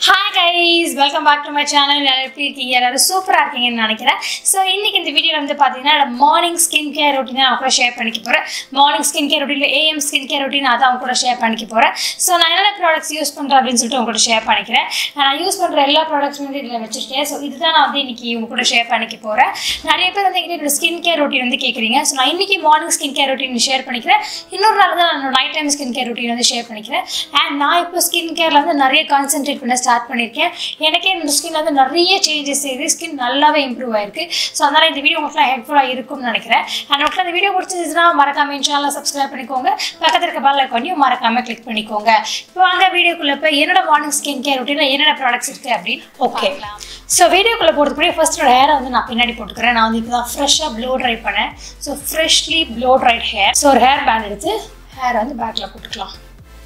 hi guys welcome back to my channel எல்லாரும் எப்படி இருக்கீங்க எல்லாரும் சூப்பராக இருக்கீங்கன்னு நினைக்கிறேன் ஸோ இன்னைக்கு இந்த வீடியோவில் வந்து பார்த்தீங்கன்னா மார்னிங் ஸ்கின் கேர் ரொட்டீன் நான் கூட ஷேர் பண்ணிக்க போகிறேன் morning skin care routine AM skin care routine அதான் அவங்க கூட ஷேர் பண்ணிக்க போகிறேன் ஸோ நான் என்னென்ன ப்ராடக்ட்ஸ் யூஸ் பண்ணுறேன் அப்படின்னு சொல்லிட்டு உங்க கூட ஷேர் பண்ணிக்கிறேன் நான் யூஸ் பண்ணுற எல்லா ப்ராடக்ட்ஸும் வந்து இதில் வச்சிருக்கேன் ஸோ இதுதான் நான் வந்து இன்னைக்கு உங்க கூட ஷேர் பண்ணிக்க போகிறேன் நிறைய பேர் வந்து எங்கிட்ட என்னோட ஸ்கின் கேர் ரொட்டீன் வந்து கேட்குறீங்க ஸோ நான் இன்னைக்கு morning skin care routine share பண்ணிக்கிறேன் இன்னொரு நாள் தான் நான் night time skin care routine வந்து ஷேர் பண்ணிக்கிறேன் அண்ட் நான் இப்போ ஸ்கின் கேரில் வந்து நிறைய கான்சென்ட்ரேட் பண்ண ஸ்டார்ட் பண்ணியிருக்கேன் எனக்கே என்னோட ஸ்கின் வந்து நிறைய சேஞ்சஸ் செய்யுது ஸ்கின் நல்லாவே இம்ப்ரூவ் ஆயிருக்கு ஸோ அதனால் இந்த வீடியோ உங்களுக்கு ஹெல்ப்ஃபுல்லாக இருக்கும்னு நினைக்கிறேன் அண்ட் உங்களுக்கு இந்த வீடியோ பிடிச்சிருந்துச்சுன்னா மறக்காம சேனலை சப்ஸ்கிரைப் பண்ணிக்கோங்க பக்கத்தில் இருக்க பெல் ஐக்கானையும் மறக்காம கிளிக் பண்ணிக்கோங்க இப்போ வாங்க வீடியோக்குள்ளே போய் என்னோட மார்னிங் ஸ்கின் கேர் ரொட்டீனில் என்னென்ன ப்ராடக்ட்ஸ் இருக்குது அப்படின்னு ஓகே ஸோ வீடியோக்குள்ளே போகிறதுக்கு முன்னாடி ஃபர்ஸ்ட் ஹேரை வந்து நான் பின்னாடி போட்டுக்கிறேன் நான் வந்து இப்போ தான் ஃப்ரெஷ்ஷாக ப்ளோ ட்ரை பண்ணேன் so freshly blow dried hair so ஒரு ஹேர் பேண்ட் எடுத்து ஹேரை வந்து பேக்கில் போட்டுக்கலாம்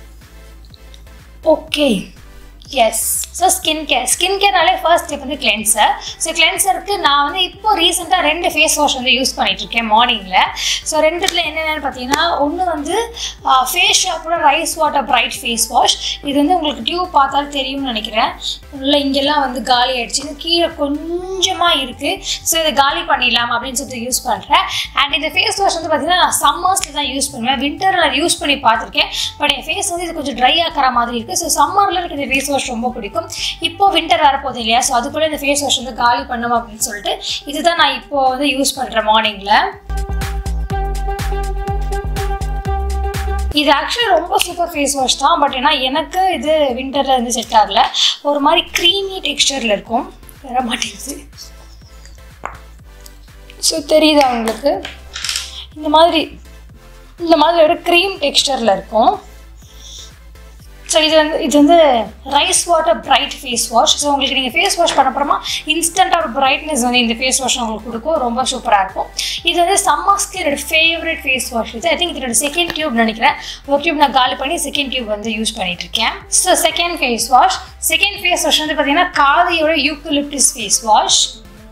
okay yes so skin care skin கேர்னாலே ஃபர்ஸ்ட் ஸ்டெப் வந்து கிளென்சர் ஸோ கிளென்சருக்கு நான் வந்து இப்போ ரீசெண்டாக ரெண்டு ஃபேஸ் வாஷ் வந்து யூஸ் பண்ணிட்டு இருக்கேன் மார்னிங்கில் ஸோ ரெண்டுத்தில் என்னென்னு பார்த்தீங்கன்னா ஒன்று வந்து ஃபேஸ் ஷாப்போட rice water bright face wash இது வந்து உங்களுக்கு டியூப் பார்த்தாலும் தெரியும்னு நினைக்கிறேன் உள்ள இங்கெல்லாம் வந்து காலி ஆயிடுச்சு கீழே கொஞ்சமாக இருக்குது ஸோ இதை காலி பண்ணிடலாம் அப்படின்னு சொல்லிட்டு யூஸ் பண்ணுறேன் அண்ட் இந்த ஃபேஸ் வாஷ் வந்து பார்த்தீங்கன்னா நான் சம்மர்ஸில் தான் யூஸ் பண்ணுவேன் வின்டரில் நான் யூஸ் பண்ணி பார்த்துருக்கேன் பட் என் ஃபேஸ் வந்து இது கொஞ்சம் ட்ரை ஆக்கிற மாதிரி இருக்குது ஸோ சம்மரில் எனக்கு இந்த ஃபேஸ் வாஷ் ரொம்ப பிடிக்கும் இப்போ வின்டர் வரப்போகுது இல்லையா ஸோ அதுக்குள்ளே இந்த ஃபேஸ் வாஷ் வந்து காலி பண்ணும் அப்படின்னு சொல்லிட்டு இதுதான் நான் இப்போ வந்து யூஸ் பண்ணுறேன் மார்னிங்கில் இது ஆக்சுவலி ரொம்ப சூப்பர் ஃபேஸ் வாஷ் தான் பட் ஏன்னா எனக்கு இது வின்டரில் வந்து செட் ஆகலை ஒரு மாதிரி க்ரீமி டெக்ஸ்டரில் இருக்கும் வர மாட்டேங்குது ஸோ தெரியுதா உங்களுக்கு இந்த மாதிரி இந்த மாதிரி ஒரு க்ரீம் டெக்ஸ்டரில் இருக்கும் ஸோ இது வந்து இது வந்து rice water bright face wash so உங்களுக்கு நீங்கள் ஃபேஸ் வாஷ் பண்ண அப்புறமா இன்ஸ்டண்ட்டாக ஒரு பிரைட்னஸ் வந்து இந்த ஃபேஸ் வாஷ் உங்களுக்கு கொடுக்கும் ரொம்ப சூப்பராக இருக்கும் இது வந்து சம்மர்ஸ்க்கு என்னோட ஃபேவரட் ஃபேஸ் வாஷ் இது ஐ திங்க் இதோட செகண்ட் டியூப் நினைக்கிறேன் ஒரு டியூப் நான் காலி பண்ணி செகண்ட் டியூப் வந்து யூஸ் பண்ணிட்டு இருக்கேன் so second face wash second face wash வந்து பார்த்தீங்கன்னா காதியோட யூக்கலிப்டிஸ் ஃபேஸ் வாஷ்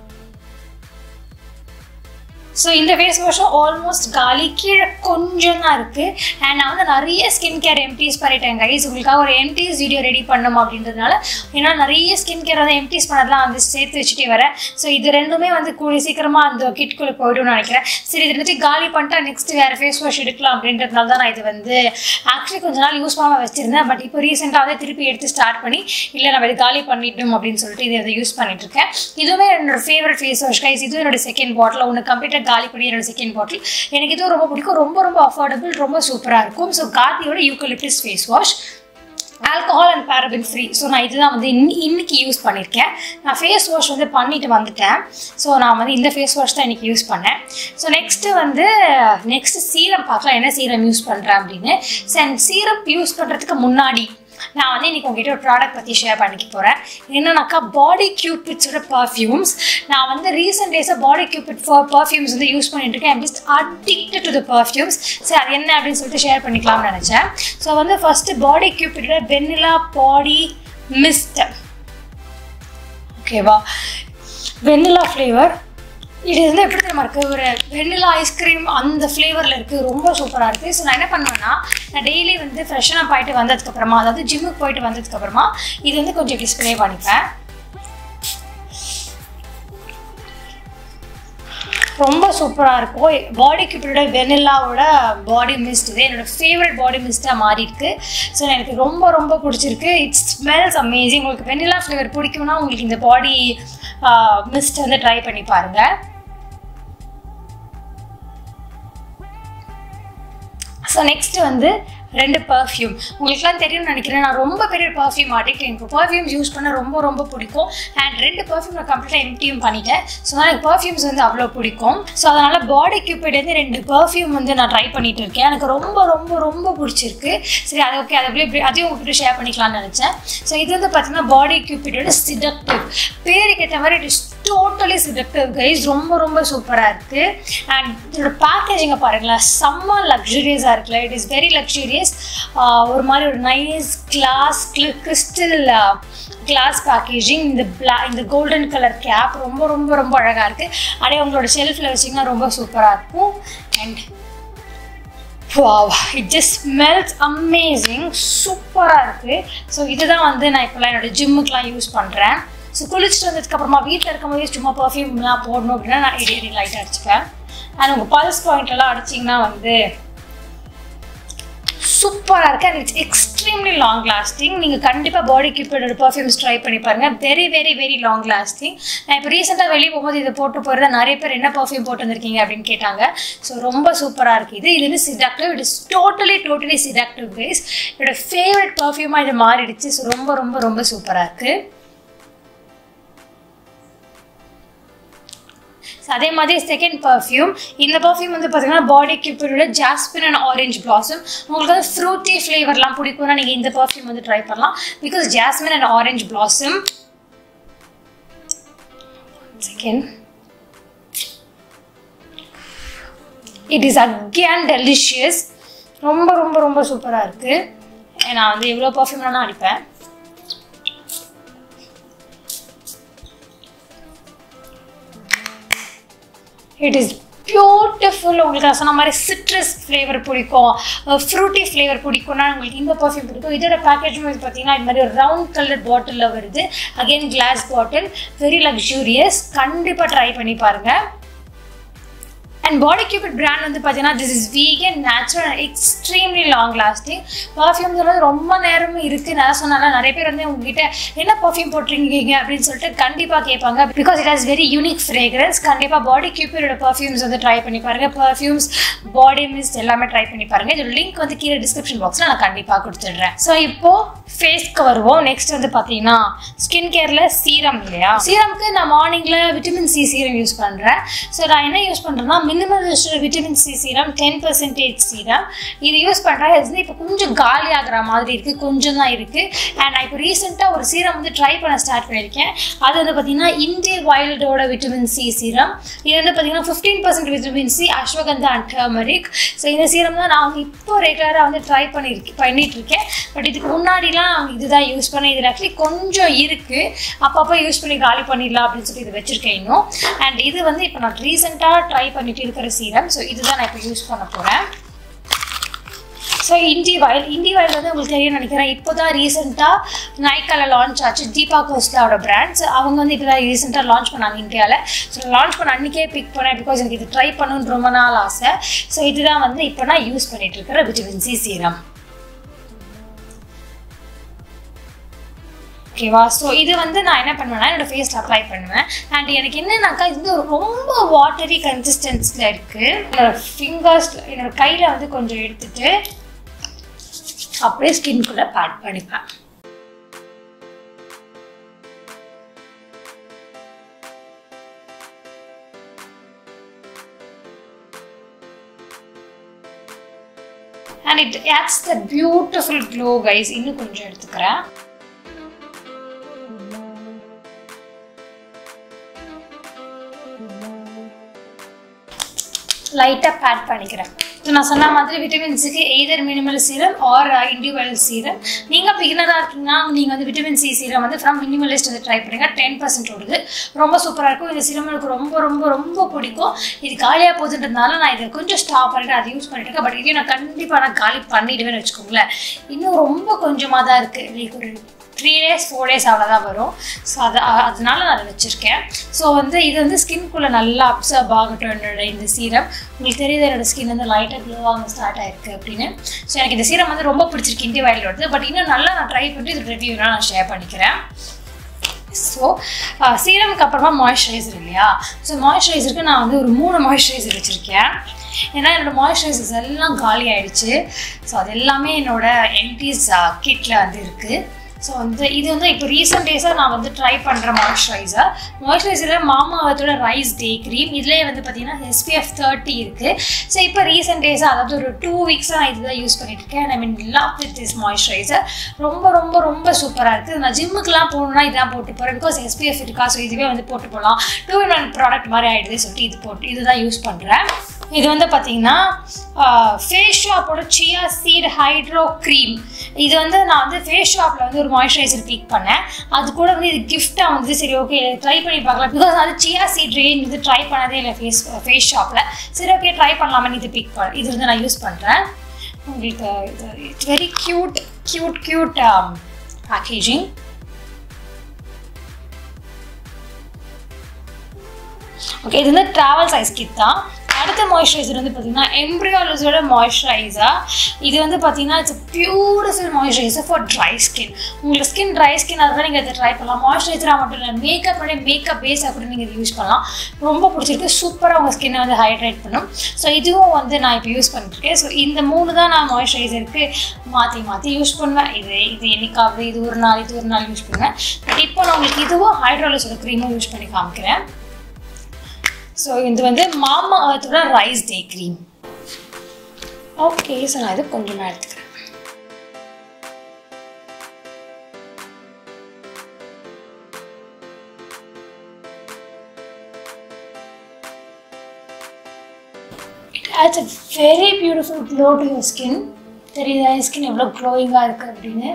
ஸோ இந்த ஃபேஸ் வாஷும் ஆல்மோஸ்ட் காலி கீழே கொஞ்சம் தான் இருக்குது அண்ட் நான் வந்து நிறைய ஸ்கின் கேர் எம்டிஸ் பண்ணிட்டேன் கைஸ் உங்களுக்காக ஒரு எம்டிஸ் வீடியோ ரெடி பண்ணணும் அப்படின்றதுனால ஏன்னா நிறைய ஸ்கின் கேர் வந்து எம்டிஸ் பண்ணதெல்லாம் வந்து சேர்த்து வச்சுட்டே வரேன் ஸோ இது ரெண்டுமே வந்து கூடிய சீக்கிரமாக அந்த கிட்குள்ளே போய்டும்னு நினைக்கிறேன் சரி இது ரெண்டுத்தையும் காலி பண்ணிட்டா நெக்ஸ்ட் வேறு ஃபேஸ் வாஷ் எடுக்கலாம் அப்படின்றதுனால தான் நான் இது வந்து ஆக்சுவலி கொஞ்ச நாள் யூஸ் பண்ணாமல் வச்சுருந்தேன் பட் இப்போ ரீசெண்டாக வந்து திருப்பி எடுத்து ஸ்டார்ட் பண்ணி இல்லை நம்ம இது காலி பண்ணிட்டோம் அப்படின்னு சொல்லிட்டு இதை வந்து யூஸ் பண்ணிட்டு இருக்கேன் இதுவுமே என்னோட ஃபேவரட் ஃபேஸ் வாஷ் கைஸ் இதுவும் என்னோட செகண்ட் பாட்டில் ஒன்று கம்ப்ளீட்டாக காலி பண்ணி என்னோட செகண்ட் பாட்டில் எனக்கு இதுவும் ரொம்ப பிடிக்கும் ரொம்ப ரொம்ப அஃபோர்டபுள் ரொம்ப சூப்பராக இருக்கும் ஸோ காத்தியோட eucalyptus face wash alcohol and paraben free so நான் இதுதான் வந்து இன்னி இன்னைக்கு யூஸ் பண்ணியிருக்கேன் நான் ஃபேஸ் வாஷ் வந்து பண்ணிட்டு வந்துட்டேன் ஸோ நான் வந்து இந்த ஃபேஸ் வாஷ் தான் இன்றைக்கி யூஸ் பண்ணேன் ஸோ நெக்ஸ்ட்டு வந்து நெக்ஸ்ட்டு சீரம் பார்க்கலாம் என்ன சீரம் யூஸ் பண்ணுறேன் அப்படின்னு அண்ட் சீரம் யூஸ் பண்ணுறதுக்கு முன்னாடி நான் வந்து இன்றைக்கி உங்ககிட்ட ஒரு ப்ராடக்ட் பற்றி ஷேர் பண்ணிக்க போகிறேன் என்னன்னாக்கா பாடி கியூபிட்ஸோட பர்ஃப்யூம்ஸ் நான் வந்து ரீசெண்ட் டேஸாக பாடி கியூபிட் பர்ஃப்யூம்ஸ் வந்து யூஸ் பண்ணிட்டு இருக்கேன் I'm just addicted to the perfumes சரி அது என்ன அப்படின்னு சொல்லிட்டு ஷேர் பண்ணிக்கலாம்னு நினச்சேன் ஸோ வந்து ஃபஸ்ட்டு பாடி கியூபிட்டோட வெண்ணிலா பாடி மிஸ்ட் ஓகேவா வெண்ணிலா ஃப்ளேவர் இது வந்து எப்படி தெரியுமா இருக்குது ஒரு வெண்ணிலா ஐஸ்கிரீம் அந்த ஃப்ளேவரில் இருக்குது ரொம்ப சூப்பராக இருக்குது ஸோ நான் என்ன பண்ணுவேன்னா நான் டெய்லி வந்து ஃப்ரெஷ்ஷாக போயிட்டு வந்ததுக்கப்புறமா அதாவது ஜிம்முக்கு போயிட்டு வந்ததுக்கப்புறமா இது வந்து கொஞ்சம் இப்படி ஸ்ப்ரே பண்ணிப்பேன் ரொம்ப சூப்பராக இருக்கும் பாடி கியூபிட்டோட வெனில்லாவோட பாடி மிஸ்ட் இது என்னோடய ஃபேவரட் பாடி மிஸ்ட்டாக மாறி இருக்கு ஸோ எனக்கு ரொம்ப ரொம்ப பிடிச்சிருக்கு இட்ஸ் ஸ்மெல்ஸ் அமேசிங் உங்களுக்கு வெனிலா ஃப்ளேவர் பிடிக்கும்னா உங்களுக்கு இந்த பாடி மிஸ்ட் வந்து ட்ரை பண்ணி பாருங்கள் ஸோ நெக்ஸ்ட் வந்து ரெண்டு பர்ஃப்யூம் உங்களுக்குலாம் தெரியும்னு நினைக்கிறேன் நான் ரொம்ப பெரிய பர்ஃப்யூம் அடிக்ட் எனக்கு பர்ஃப்யூம்ஸ் யூஸ் பண்ண ரொம்ப ரொம்ப பிடிக்கும் அண்ட் ரெண்டு பர்ஃப்யூம் நான் கம்ப்ளீட்டாக எம்டியும் பண்ணிட்டேன் ஸோ அதனால் எனக்கு பர்ஃப்யூம்ஸ் வந்து அவ்வளோ பிடிக்கும் ஸோ அதனால் பாடி கியூபிட்லேருந்து ரெண்டு பர்ஃப்யூம் வந்து நான் ட்ரை பண்ணிட்டு இருக்கேன் எனக்கு ரொம்ப ரொம்ப ரொம்ப பிடிச்சிருக்கு சரி அது ஓகே அதை அப்படியே அதையும் உங்ககிட்ட ஷேர் பண்ணிக்கலாம்னு நினச்சேன் ஸோ இது வந்து பார்த்தீங்கன்னா பாடி கியூபிட்டோட சிடக்டிவ் பேருக்கு ஏற்ற மாதிரி it is totally seductive guys ரொம்ப ரொம்ப சூப்பராக இருக்குது அண்ட் இதோட பேக்கேஜிங்கை பாருங்களேன் செம்ம லக்ஸுரியஸாக இருக்குல்ல இட் இஸ் வெரி லக்ஸுரியஸ் ஒரு மாதிரி ஒரு nice glass crystal glass packaging இந்த பிளா இந்த கோல்டன் கலர் கேப் ரொம்ப ரொம்ப ரொம்ப அழகாக இருக்குது அப்படியே உங்களோட ஷெல்ஃபில் வச்சிங்கன்னா ரொம்ப சூப்பராக இருக்கும் and wow it just smells amazing சூப்பராக இருக்குது ஸோ இதுதான் வந்து நான் இப்போலாம் என்னோட ஜிம்முக்கெலாம் யூஸ் பண்ணுறேன் ஸோ குளிச்சுட்டு வந்ததுக்கப்புறமா வீட்டில் இருக்கும்போதே சும்மா பர்ஃப்யூம்லாம் போடணும் அப்படின்னா நான் எடி எடி லைட் அடிச்சுப்பேன் அண்ட் உங்கள் பல்ஸ் பாயிண்ட்லாம் அடிச்சிங்கன்னா வந்து சூப்பராக இருக்குது and it's extremely long lasting நீங்கள் கண்டிப்பாக பாடி கியூப்பிடோட பர்ஃப்யூம்ஸ் ட்ரை பண்ணி பாருங்கள் very very very long lasting நான் இப்போ ரீசெண்டாக வெளியே போகும்போது இதை போட்டு போகிறத நிறைய பேர் என்ன பர்ஃப்யூம் போட்டு வந்திருக்கீங்க அப்படின்னு கேட்டாங்க ஸோ ரொம்ப சூப்பராக இருக்குது இது இது வந்து seductive it is totally totally seductive base என்னோட ஃபேவரட் பர்ஃப்யூமாக இது மாறிடுச்சு ஸோ ரொம்ப ரொம்ப ரொம்ப சூப்பராக இருக்குது அதே மாதிரி செகண்ட் பர்ஃப்யூம் இந்த பர்ஃப்யூம் வந்து பார்த்தீங்கன்னா பாடி கியூப்பிடோட ஜாஸ்பின் அண்ட் ஆரஞ்ச் பிளாசம் உங்களுக்கு வந்து ஃப்ரூட்டி ஃப்ளேவர்லாம் பிடிக்கும்னா நீங்கள் இந்த பர்ஃப்யூம் வந்து ட்ரை பண்ணலாம் because jasmine and orange blossom second it is again delicious ரொம்ப ரொம்ப ரொம்ப சூப்பராக இருக்குது நான் வந்து எவ்வளோ பர்ஃப்யூம்லாம் அடிப்பேன் இட் இஸ் பியூட்டிஃபுல் உங்களுக்கு நான் சொன்ன மாதிரி சிட்ரஸ் ஃப்ளேவர் பிடிக்கும் ஃப்ரூட்டி ஃப்ளேவர் பிடிக்கும்னா உங்களுக்கு இந்த பர்ஃப்யூம் பிடிக்கும் இதோட பேக்கேஜும் வந்து பார்த்தீங்கன்னா இது மாதிரி ஒரு ரவுண்ட் கலர் பாட்டிலில் வருது again glass bottle very luxurious கண்டிப்பாக ட்ரை பண்ணி பாருங்கள் அண்ட் பாடி கியூபிட் பிராண்ட் வந்து பார்த்தீங்கன்னா this is vegan natural and extremely long lasting perfumes வந்து ரொம்ப நேரமும் இருக்குது நான் சொன்னால நிறைய பேர் வந்து உங்ககிட்ட என்ன பர்ஃப்யூம் போட்டிருக்கீங்க அப்படின்னு சொல்லிட்டு கண்டிப்பாக கேட்பாங்க because it has very unique fragrance கண்டிப்பாக பாடி கியூபிடோட பர்ஃப்யூம்ஸ் வந்து ட்ரை பண்ணி பாருங்கள் பர்ஃப்யூம்ஸ் பாடி மிஸ்ட் எல்லாமே ட்ரை பண்ணி பாருங்கள் இதோட லிங்க் வந்து கீழே டிஸ்கிரிப்ஷன் பாக்ஸில் நான் கண்டிப்பாக கொடுத்துட்றேன் ஸோ இப்போது ஃபேஸ்க்கு வருவோம் நெக்ஸ்ட் வந்து பார்த்தீங்கன்னா ஸ்கின் கேரில் சீரம் இல்லையா சீரம்க்கு நான் மார்னிங்கில் விட்டமின் சி சீரம் யூஸ் பண்ணுறேன் ஸோ நான் என்ன யூஸ் பண்ணுறேன்னா minimalist vitamin C serum ten percentage serum இது யூஸ் பண்ணுறேன் இது வந்து இப்போ கொஞ்சம் காலி ஆகிற மாதிரி இருக்குது கொஞ்சம் தான் இருக்குது அண்ட் நான் இப்போ ரீசெண்டாக ஒரு சீரம் வந்து ட்ரை பண்ண ஸ்டார்ட் பண்ணியிருக்கேன் அது வந்து பார்த்தீங்கன்னா இந்திய வைல்டோட விட்டமின் சி சீரம் இது வந்து பார்த்தீங்கன்னா fifteen percent vitamin C ashwagandha and turmeric so இந்த சீரம் தான் நான் வந்து இப்போ ரெகுலராக வந்து ட்ரை பண்ணியிருக்கேன் பண்ணிட்டு இருக்கேன் பட் இதுக்கு முன்னாடிலாம் இதுதான் யூஸ் பண்ணேன் இதில் ஆக்சுவலி கொஞ்சம் இருக்குது அப்பப்போ யூஸ் பண்ணி காலி பண்ணிடலாம் அப்படின்னு சொல்லி இது வச்சுருக்கேன் இன்னும் அண்ட் இது வந்து இப்போ நான் ரீசெண்டாக ட்ரை பண்ணிட்டு இருக்கிற சீரம் ஸோ இதுதான் நான் இப்போ யூஸ் பண்ண போகிறேன் ஸோ இண்டி வயல் இண்டி வயல் வந்து உங்களுக்கு தெரியும் நினைக்கிறேன் இப்போ தான் ரீசெண்டாக நைக்கால லான்ச் ஆச்சு தீபா கோஸ்லாவோட பிராண்ட்ஸ் அவங்க வந்து இப்போ தான் ரீசெண்டாக லான்ச் பண்ணாங்க இந்தியாவில் ஸோ லான்ச் பண்ண அன்றைக்கே பிக் பண்ணேன் பிகாஸ் எனக்கு இது ட்ரை பண்ணணுன்னு ரொம்ப நாள் ஆசை ஸோ இதுதான் வந்து இப்போ நான் யூஸ் பண்ணிட்டு இருக்கிற விட்டமின் சி சீரம் ஓகேவா ஸோ இது வந்து நான் என்ன பண்ணுவேன்னா என்னோடய ஃபேஸில் அப்ளை பண்ணுவேன் அண்ட் எனக்கு என்னன்னாக்கா இது வந்து ரொம்ப வாட்டரி கன்சிஸ்டன்சியில் இருக்குது என்னோட ஃபிங்கர்ஸ் என்னோட கையில் வந்து கொஞ்சம் எடுத்துட்டு அப்படியே ஸ்கின்குள்ளே பேட் பண்ணிப்பேன் and it adds the beautiful glow guys இன்னும் கொஞ்சம் எடுத்துக்கிறேன் லைட்டாக பேட் பண்ணிக்கிறேன் ஸோ நான் சொன்ன மாதிரி விட்டமின்ஸுக்கு either minimal serum or individual serum நீங்கள் பிகினராக இருக்கீங்கன்னா நீங்கள் வந்து விட்டமின் சி சீரம் வந்து ஃப்ரம் மினிமலிஸ்ட் வந்து ட்ரை பண்ணுங்கள் டென் பர்சன்ட் ஓடுது ரொம்ப சூப்பராக இருக்கும் இந்த சீரம் எனக்கு ரொம்ப ரொம்ப ரொம்ப பிடிக்கும் இது காலியாக போகுதுன்றதுனால நான் இதை கொஞ்சம் ஸ்டாப் பண்ணிட்டு அதை யூஸ் பண்ணிட்டு இருக்கேன் பட் இதையும் நான் கண்டிப்பாக நான் காலி பண்ணிடுவேன்னு வச்சுக்கோங்களேன் இன்னும் ரொம்ப கொஞ்சமாக தான் இருக்குது லைக் ஒரு த்ரீ டேஸ் ஃபோர் டேஸ் அவ்வளோதான் வரும் ஸோ அது அதனால நான் அதை வச்சுருக்கேன் ஸோ வந்து இது வந்து ஸ்கின்குள்ளே நல்லா அப்சர்வ் ஆகட்டும் என்னோட இந்த சீரம் உங்களுக்கு தெரியுது என்னோட ஸ்கின் வந்து லைட்டாக க்ளோ ஆக ஸ்டார்ட் ஆயிருக்கு அப்படின்னு ஸோ எனக்கு இந்த சீரம் வந்து ரொம்ப பிடிச்சிருக்கு இந்திய வயலோடது பட் இன்னும் நல்லா நான் ட்ரை பண்ணிட்டு இது ரிவ்யூலாம் நான் ஷேர் பண்ணிக்கிறேன் ஸோ சீரமுக்கு அப்புறமா மாய்ஸ்சரைசர் இல்லையா ஸோ மாய்ஸ்சரைசருக்கு நான் வந்து ஒரு மூணு மாய்ஸ்சரைசர் வச்சுருக்கேன் ஏன்னா என்னோடய மாய்ஸ்சரைசர்ஸ் எல்லாம் காலி ஆகிடுச்சு ஸோ அது எல்லாமே என்னோடய எம்டிஸ் கிட்டில் வந்து இருக்குது ஸோ வந்து இது வந்து இப்போ ரீசெண்ட் டேஸாக நான் வந்து ட்ரை பண்ணுற மாய்ஸ்சரைசர் மாய்ஸ்சரைசரில் மாமாவத்தோட ரைஸ் டே க்ரீம் இதுலேயே வந்து பார்த்தீங்கன்னா எஸ்பிஎஃப் தேர்ட்டி இருக்குது ஸோ இப்போ ரீசெண்ட் டேஸாக அதாவது ஒரு டூ வீக்ஸாக நான் இதுதான் யூஸ் பண்ணிட்டு இருக்கேன் I mean love with this moisturiser ரொம்ப ரொம்ப ரொம்ப சூப்பராக இருக்குது நான் ஜிம்முக்குலாம் போகணுன்னா இதான் போட்டு போகிறேன் பிகாஸ் எஸ்பிஎஃப் இருக்கா ஸோ இதுவே வந்து போட்டு போகலாம் டூ இன் ஒன் ப்ராடக்ட் மாதிரி ஆகிடுது சொல்லிட்டு இது போட்டு இதுதான் யூஸ் பண்ணுறேன் இது வந்து பார்த்தீங்கன்னா ஃபேஸ் ஷாப்போட சியா சீட் ஹைட்ரோ க்ரீம் இது வந்து நான் வந்து ஃபேஸ் ஷாப்பில் வந்து ஒரு மாய்ஸ்சரைசர் பிக் பண்ணேன் அது கூட வந்து இது கிஃப்டாக வந்து சரி ஓகே ட்ரை பண்ணி பார்க்கலாம் பிகாஸ் அது சியா சீட் ரேஞ்ச் வந்து ட்ரை பண்ணதே இல்லை ஃபேஸ் ஃபேஸ் ஷாப்பில் சரி ஓகே ட்ரை பண்ணலாமே இது பிக் பண்ண இது வந்து நான் யூஸ் பண்ணுறேன் உங்களுக்கு இது it's very cute cute cute packaging okay இது வந்து ட்ராவல் சைஸ் கிட் தான் அடுத்த மாய்ஸ்சரைசர் வந்து பார்த்தீங்கன்னா எம்ப்ரியாலஜியோட மாய்ஸ்சரைசர் இது வந்து பார்த்தீங்கன்னா it's beautiful moisturiser for dry skin உங்களுக்கு ஸ்கின் ட்ரை ஸ்கின் அதெல்லாம் நீங்கள் இதை ட்ரை பண்ணலாம் மாய்ஸ்சரைசராக மட்டும் இல்லை மேக்கப் பண்ணி மேக்கப் பேஸாக கூட நீங்கள் இது யூஸ் பண்ணலாம் ரொம்ப பிடிச்சிருக்கு சூப்பராக உங்கள் ஸ்கின்னை வந்து ஹைட்ரேட் பண்ணும் ஸோ இதுவும் வந்து நான் இப்போ யூஸ் பண்ணிட்டுருக்கேன் ஸோ இந்த மூணு தான் நான் மாய்ஸ்சரைசருக்கு மாற்றி மாற்றி யூஸ் பண்ணுவேன் இது இது என்னைக்காவது இது ஒரு நாள் இது ஒரு நாள் யூஸ் பண்ணுவேன் பட் இப்போ நான் உங்களுக்கு இதுவும் ஹைட்ராலஜோட க்ரீமும் யூஸ் பண்ணி காமிக்கிறேன் ஸோ இது வந்து மாமா அர்த்தோட rice day cream okay so நான் இது கொஞ்சமாக எடுத்துக்கிறேன் it adds a very beautiful glow to your skin தெரியுதா என் ஸ்கின் எவ்வளோ க்ளோயிங்காக இருக்குது அப்படின்னு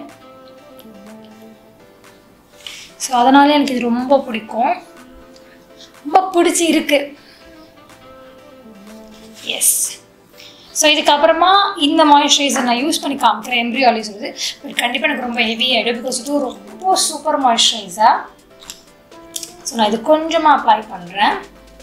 ஸோ அதனால எனக்கு இது ரொம்ப பிடிக்கும் ரொம்ப பிடிச்சி இருக்கு எஸ் ஸோ இதுக்கப்புறமா இந்த மாய்ஸ்சரைசர் நான் யூஸ் பண்ணி காமிக்கிறேன் எம்ப்ரியாலி சொல்லுது பட் கண்டிப்பாக எனக்கு ரொம்ப ஹெவி ஆகிடும் பிகாஸ் இது ரொம்ப சூப்பர் மாய்ஸ்சரைசர் ஸோ நான் இது கொஞ்சமாக அப்ளை பண்ணுறேன்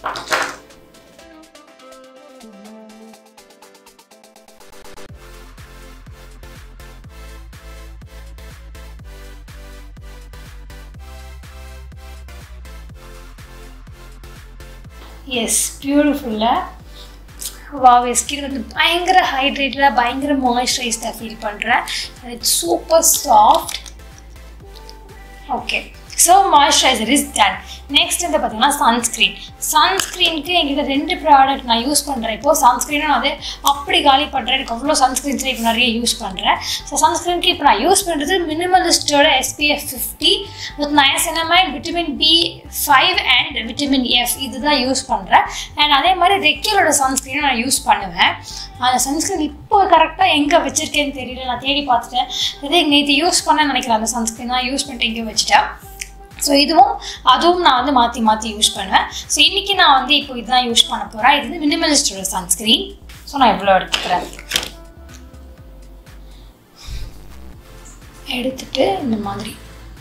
எஸ் பியூட்டிஃபுல்லாக வாவ் ஸ்கின் வந்து பயங்கர ஹைட்ரேட்டடாக பயங்கர மாய்ஸ்சரைஸ்டாக ஃபீல் பண்ணுறேன் it's super soft okay so moisturiser is done next வந்து பார்த்தீங்கன்னா சன்ஸ்க்ரீன் சன்ஸ்க்ரீனுக்கு எங்கிட்ட ரெண்டு ப்ராடக்ட் நான் யூஸ் பண்ணுறேன் இப்போது சன்ஸ்க்ரீனும் நான் வந்து அப்படி காலி பண்ணுறேன் எனக்கு அவ்வளோ சன்ஸ்க்ரீன்ஸ் இப்போ நிறைய யூஸ் பண்ணுறேன் ஸோ சன்ஸ்க்ரீனுக்கு இப்போ நான் யூஸ் பண்ணுறது மினிமலிஸ்டோட SPF fifty with niacinamide vitamin B five and vitamin F இதுதான் யூஸ் பண்ணுறேன் அண்ட் அதே மாதிரி ரெக்கிலோட சன்ஸ்க்ரீனும் நான் யூஸ் பண்ணுவேன் அந்த சன்ஸ்க்ரீன் இப்போ கரெக்டாக எங்கே வச்சுருக்கேன்னு தெரியல நான் தேடி பார்த்துட்டேன் இதே நேற்று யூஸ் பண்ணேன்னு நினைக்கிறேன் அந்த சன்ஸ்க்ரீன் தான் யூஸ் பண்ணிட்டு எங்கேயும் வச்சுட்டேன் ஸோ இதுவும் அதுவும் நான் வந்து மாற்றி மாற்றி யூஸ் பண்ணுவேன் ஸோ இன்றைக்கி நான் வந்து இப்போ இதுதான் யூஸ் பண்ண போகிறேன் இது வந்து மினிமலிஸ்டோட சன்ஸ்க்ரீன் ஸோ நான் இவ்வளோ எடுத்துக்கிறேன் எடுத்துட்டு இந்த மாதிரி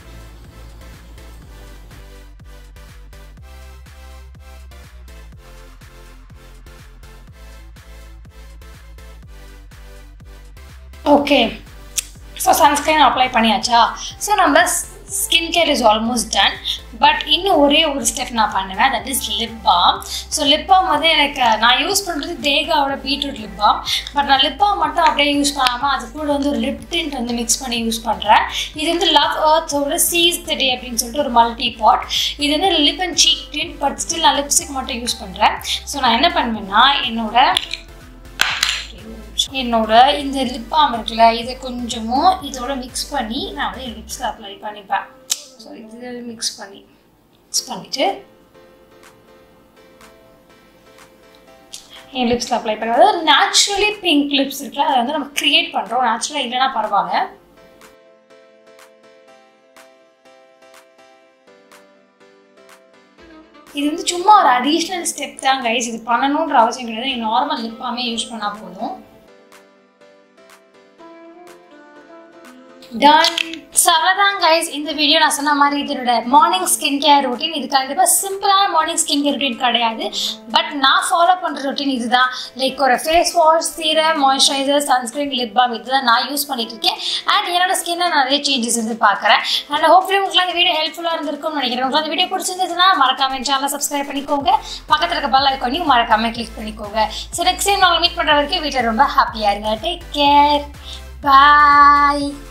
ஓகே ஸோ சன்ஸ்க்ரீன் அப்ளை பண்ணியாச்சா ஸோ நம்ம skin care is almost done but இன்னும் ஒரே ஒரு ஸ்டெப் நான் பண்ணுவேன் that is lip balm so lip balm வந்து எனக்கு நான் யூஸ் பண்ணுறது தேகாவோட பீட்ரூட் லிப் பாம் பட் நான் லிப் பாம் மட்டும் அப்படியே யூஸ் பண்ணாமல் அது கூட வந்து ஒரு லிப் டிண்ட் வந்து மிக்ஸ் பண்ணி யூஸ் பண்ணுறேன் இது வந்து லவ் அர்த்தோட சீஸ் த டே அப்படின்னு சொல்லிட்டு ஒரு மல்டி பாட் இது வந்து lip and cheek tint but still நான் லிப்ஸ்டிக் மட்டும் யூஸ் பண்ணுறேன் ஸோ நான் என்ன பண்ணுவேன்னா என்னோட என்னோட இந்த லிப் பாம் இருக்குல்ல இதை கொஞ்சமும் இதோட மிக்ஸ் பண்ணி நான் வந்து என் லிப்ஸில் அப்ளை பண்ணிப்பேன் ஸோ இது மிக்ஸ் பண்ணி மிக்ஸ் பண்ணிவிட்டு என் லிப்ஸில் அப்ளை பண்ணுவேன் அதாவது நேச்சுரலி பிங்க் லிப்ஸ் இருக்குல்ல அதை வந்து நம்ம க்ரியேட் பண்ணுறோம் நேச்சுரலாக இல்லைன்னா பரவாயில்ல இது வந்து சும்மா ஒரு அடிஷ்னல் ஸ்டெப் தான் கைஸ் இது பண்ணணுன்ற அவசியம் கிடையாது நீங்கள் நார்மல் லிப்பாமே யூஸ் பண்ணால் போதும் டன் ஸோ அவ்வளோதான் கைஸ் இந்த வீடியோ நான் சொன்ன மாதிரி இதனோட மார்னிங் ஸ்கின் கேர் ரொட்டீன் இது கண்டிப்பாக சிம்பிளான மார்னிங் ஸ்கின் கேர் ரொட்டீன் கிடையாது பட் நான் ஃபாலோ பண்ணுற ரொட்டீன் இதுதான் லைக் ஒரு face wash serum moisturiser sunscreen lip balm இதுதான் நான் யூஸ் பண்ணிட்டு இருக்கேன் அண்ட் என்னோட ஸ்கின்னை நிறைய சேஞ்சஸ் வந்து பார்க்குறேன் அண்ட் ஹோப்ஃபுல்லி உங்களுக்கு அந்த வீடியோ ஹெல்ப்ஃபுல்லாக இருந்திருக்கும்னு நினைக்கிறேன் உங்களுக்கு அந்த வீடியோ பிடிச்சிருந்ததுன்னா மறக்காம சேனலை சப்ஸ்கிரைப் பண்ணிக்கோங்க பக்கத்தில் இருக்க பெல் ஐக்கானையும் மறக்காம கிளிக் பண்ணிக்கோங்க ஸோ நெக்ஸ்ட் டைம் உங்களை மீட் பண்ணுற வரைக்கும் வீட்டில் ரொம்ப ஹாப்பியாக இருங்க டேக் கேர் பாய்